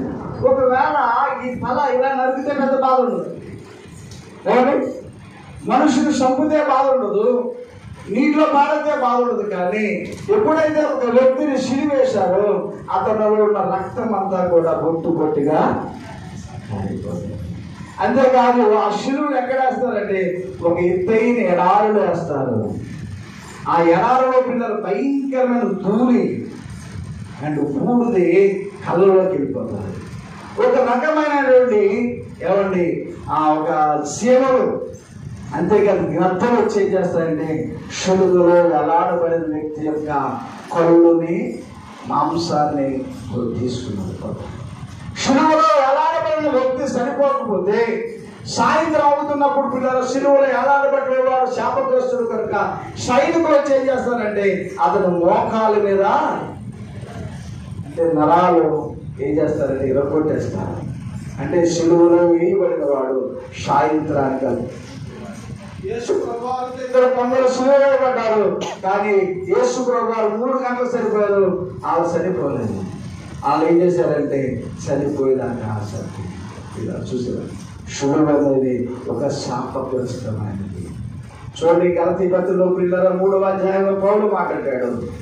ఒకవేళ ఈ తల ఇలా నరికితే పెద్ద బాధ ఉండదు ఏమండి మనుషులు చంపితే బాధ ఉండదు నీటిలో పాడితే బాధ ఉండదు కానీ ఎప్పుడైతే ఒక వ్యక్తిని సిరివేశారో అతనిలో ఉన్న రక్తం అంతా కూడా బొట్టు బొట్టుగా కారిపోతుంది. అంతేకాదు ఆ శిలువుని ఎక్కడ వేస్తారంటే ఒక ఎత్తైన ఎడారులో వేస్తారు ఆ ఎడారిలో పిల్లలు భయంకరమైన ధూళి అండ్ బూడిది కళ్ళలోకి వెళ్ళిపోతారు ఒక రకమైనటువంటి ఏమండి ఆ ఒక సీమలు అంతేకాదు గద్దలు వచ్చి ఏం చేస్తారంటే శులుగులో ఎలాడబడిన వ్యక్తి యొక్క కళ్ళుని మాంసాన్ని తీసుకున్నారు శిలువలో ఎలాడబడిన వ్యక్తి చనిపోకపోతే సాయంత్రం అవుతున్నప్పుడు పిల్లలు శిలువలో ఎలాడబడిన వాడు శాపగ్రస్తుడు కనుక సైనికులు వచ్చి ఏం చేస్తారంటే అతను మోకాల మీద అంటే నరాలు ఏం చేస్తారంటే ఇరగొట్టేస్తారు అంటే శిలువలో వేయబడిన వాడు సాయంత్రానికి యేసు ప్రభువారు ఇద్దరు కొందరు సులువేయబడ్డారు కానీ యేసు ప్రభువారు మూడు గంటలు సరిపోయారు వాళ్ళు సరిపోలేదు వాళ్ళు ఏం చేశారంటే చనిపోయేదాకా ఆసక్తి ఇలా చూసారు శుభం అనేది ఒక శాపగ్రస్తమైనది చూడండి గలతీ పత్రిలో పిల్లల మూడవ అధ్యాయంలో పౌలు మాట్లాడాడు